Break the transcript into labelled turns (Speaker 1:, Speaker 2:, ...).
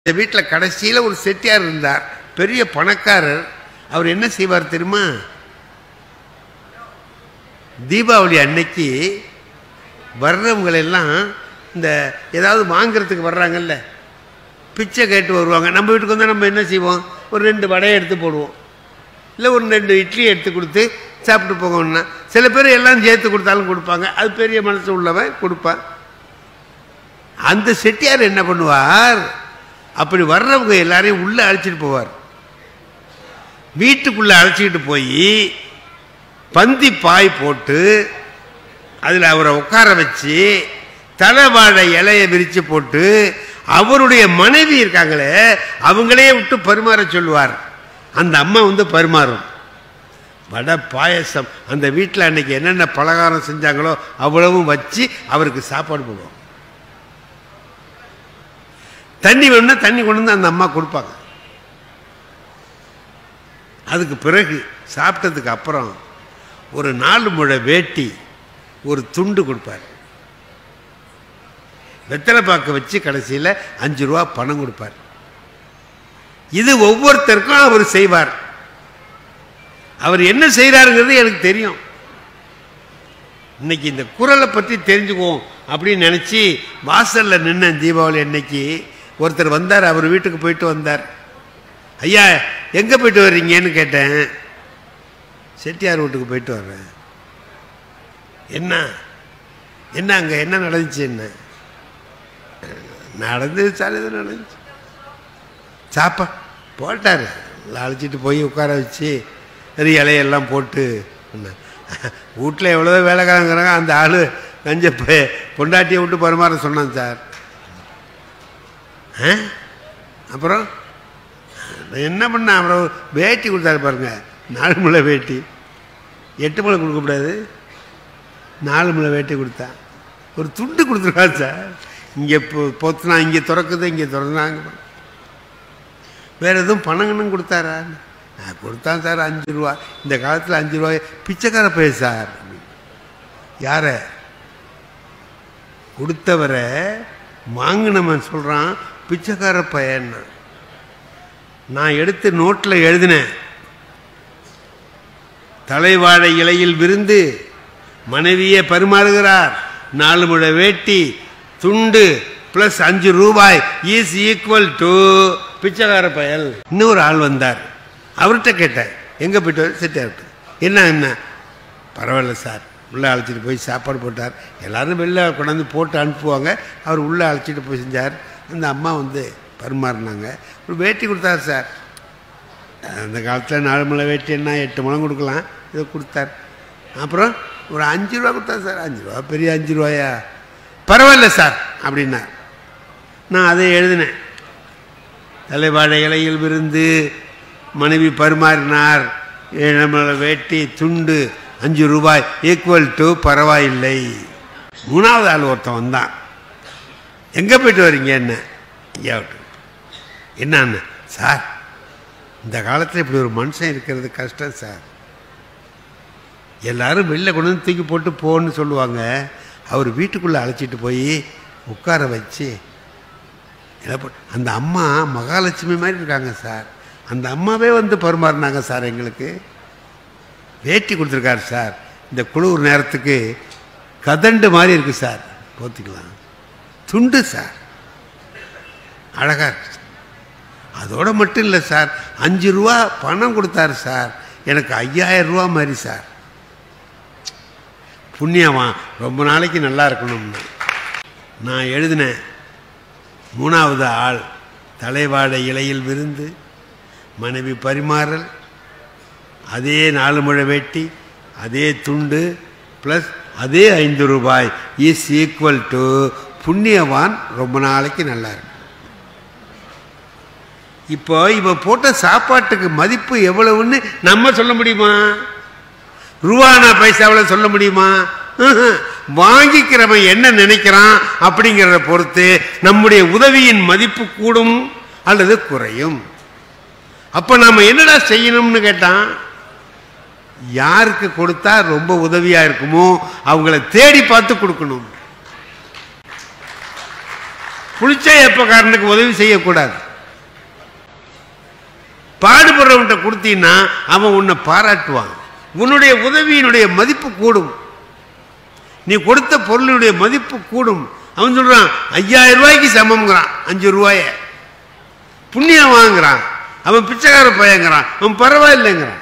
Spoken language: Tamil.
Speaker 1: இந்த வீட்டில் கடைசியில் ஒரு செட்டியார் இருந்தார் பெரிய பணக்காரர் அவர் என்ன செய்வார் தெரியுமா தீபாவளி அன்னைக்கு வர்றவங்களெல்லாம் இந்த ஏதாவது வாங்குறதுக்கு வர்றாங்கல்ல பிச்சை கேட்டு வருவாங்க நம்ம வீட்டுக்கு வந்தால் நம்ம என்ன செய்வோம் ஒரு ரெண்டு வடையை எடுத்து போடுவோம் இல்லை ஒரு ரெண்டு இட்லி எடுத்து கொடுத்து சாப்பிட்டு போகணும்னா சில பேர் எல்லாம் சேர்த்து கொடுத்தாலும் கொடுப்பாங்க அது பெரிய மனசு உள்ளவன் கொடுப்பான் அந்த செட்டியார் என்ன பண்ணுவார் அப்படி வர்றவங்க எல்லாரையும் உள்ளே அழைச்சிட்டு போவார் வீட்டுக்குள்ளே அழைச்சிக்கிட்டு போய் பந்தி பாய் போட்டு அதில் அவரை உட்கார வச்சு தலைவாழை இலையை விரித்து போட்டு அவருடைய மனைவி இருக்காங்களே அவங்களே விட்டு பரிமாற சொல்லுவார் அந்த அம்மா வந்து பரிமாறும் வடை பாயசம் அந்த வீட்டில் அன்னைக்கு என்னென்ன பலகாரம் செஞ்சாங்களோ அவ்வளவும் வச்சு அவருக்கு சாப்பாடு போடுவோம் தண்ணி வேணும்னா தண்ணி கொண்டு வந்து அந்த அம்மா கொடுப்பாங்க அதுக்கு பிறகு சாப்பிட்டதுக்கு அப்புறம் ஒரு நாலு முழை வேட்டி ஒரு துண்டு கொடுப்பார் வெத்தலை பாக்க வச்சு கடைசியில் அஞ்சு ரூபா பணம் கொடுப்பார் இது ஒவ்வொருத்தருக்கும் அவர் செய்வார் அவர் என்ன செய்கிறாருங்கிறது எனக்கு தெரியும் இன்னைக்கு இந்த குரலை பற்றி தெரிஞ்சுக்குவோம் அப்படின்னு நினச்சி வாசலில் நின்ன தீபாவளி அன்னைக்கு ஒருத்தர் வந்தார் அவர் வீட்டுக்கு போயிட்டு வந்தார் ஐயா எங்கே போயிட்டு வர்றீங்கன்னு கேட்டேன் செட்டியார் வீட்டுக்கு போயிட்டு வர்றேன் என்ன என்ன அங்கே என்ன நடந்துச்சு என்ன நடந்து சாலிது நடந்துச்சு சாப்பா போட்டார் அழைச்சிட்டு போய் உட்கார வச்சு அது இலையெல்லாம் போட்டு வீட்டில் எவ்வளோ வேலைக்காரங்கிறாங்க அந்த ஆள் கஞ்ச ப- பொண்டாட்டியை விட்டு பரிமாற சொன்னான் சார் ஆ? அப்புறம் என்ன பண்ண அப்புறம் வேட்டி கொடுத்தாரு பாருங்க நாலு முளை வேட்டி எட்டு முளை கொடுக்கக்கூடாது நாலு முளை வேட்டி கொடுத்தா ஒரு துண்டு கொடுத்துருவா சார் இங்கே பொத்துனா இங்கே திறக்குது இங்கே திறந்தாங்க வேற எதுவும் பணங்கன்னு கொடுத்தாரா நான் கொடுத்தான் சார் அஞ்சு ரூபா இந்த காலத்தில் அஞ்சு ரூபாய் பிச்சைக்கார பைய சார் யார கொடுத்தவரை வாங்கினவன் சொல்கிறான் பிச்சைக்கார பையன்னா நான் எடுத்து நோட்டில் எழுதினேன் தலைவாழை இலையில் விருந்து மனைவியே பரிமாறுகிறார் நாலு முழ வேட்டி துண்டு பிளஸ் அஞ்சு ரூபாய் இஸ் ஈக்குவல் டு பிச்சைக்கார பயல் இன்னொரு ஆள் வந்தார் அவர்கிட்ட கேட்டேன் எங்கே போயிட்டு வர செட்டார்ட்டு என்ன என்ன பரவாயில்ல சார் உள்ளே அழைச்சிட்டு போய் சாப்பாடு போட்டார் எல்லாரும் வெளில கொண்டாந்து போட்டு அனுப்புவாங்க அவர் உள்ளே அழைச்சிட்டு போய் செஞ்சார் அந்த அம்மா வந்து பரிமாறினாங்க ஒரு வேட்டி கொடுத்தார் சார் அந்த காலத்தில் நாலு முளை வேட்டி என்ன எட்டு முளம் கொடுக்கலாம் இதை கொடுத்தார் அப்புறம் ஒரு அஞ்சு ரூபா கொடுத்தார் சார் அஞ்சு ரூபா பெரிய அஞ்சு ரூபாயா பரவாயில்ல சார் அப்படின்னார் நான் அதை எழுதினேன் தலைவாழை இலையில் விருந்து மனைவி பரிமாறினார் ஏழு முளை வேட்டி துண்டு அஞ்சு ரூபாய் ஈக்குவல் டு பரவாயில்லை மூணாவது ஆள் ஒருத்தன் வந்தான் எங்கே போயிட்டு வரீங்க என்ன ஐயா என்னன்னு சார் இந்த காலத்தில் இப்படி ஒரு மனுஷன் இருக்கிறது கஷ்டம் சார் எல்லாரும் வெளில கொண்டு வந்து தூக்கி போட்டு போன்னு சொல்லுவாங்க அவர் வீட்டுக்குள்ளே அழைச்சிட்டு போய் உட்கார வச்சு என்ன பண்- அந்த அம்மா மகாலட்சுமி மாதிரி இருக்காங்க சார் அந்த அம்மாவே வந்து பரிமாறினாங்க சார் எங்களுக்கு வேட்டி கொடுத்துருக்காரு சார் இந்த குளிர் நேரத்துக்கு கதண்டு மாதிரி இருக்கு சார் போத்திக்கலாம் துண்டு சார் அழகா இருக்கு சார். அதோட மட்டும் இல்லை சார் அஞ்சு ரூபா பணம் கொடுத்தாரு சார் எனக்கு ஐயாயிரம் ரூபா மாதிரி சார் புண்ணியமா ரொம்ப நாளைக்கு நல்லா இருக்கணும்னு நான் எழுதினேன் மூணாவது ஆள் தலைவாழை இலையில் விருந்து மனைவி பரிமாறல் அதே நாலு முழை வேட்டி அதே துண்டு ப்ளஸ் அதே ஐந்து ரூபாய் இஸ் ஈக்குவல் டு புண்ணியவான் ரொம்ப நாளைக்கு நல்லா இருக்கும் இப்போ இவ போட்ட சாப்பாட்டுக்கு மதிப்பு எவ்வளவுன்னு நம்ம சொல்ல முடியுமா ரூபானா பைசாவில் சொல்ல முடியுமா ம்ஹும். வாங்கிக்கிறவன் என்ன நினைக்கிறான் அப்படிங்கிறத பொறுத்து நம்முடைய உதவியின் மதிப்பு கூடும் அல்லது குறையும் அப்ப நாம என்னடா செய்யணும்னு கேட்டான் யாருக்கு கொடுத்தா ரொம்ப உதவியா இருக்குமோ அவங்கள தேடி பார்த்து கொடுக்கணும் புளிச்ச எப்பக்காரனுக்கு உதவி செய்யக்கூடாது கஷ்டப்படுறவன்கிட்ட கொடுத்தீங்கன்னா அவன் உன்னை பாராட்டுவான் உன்னுடைய உதவியினுடைய மதிப்பு கூடும் நீ கொடுத்த பொருளினுடைய மதிப்பு கூடும் அவன் சொல்றான் ஐயாயிரம் ரூபாய்க்கு சமம்ங்கிறான் அஞ்சு ரூபாய புண்ணியம் வாங்குறான் அவன் பிச்சைக்கார பையங்கிறான் அவன் பரவாயில்லைங்கிறான்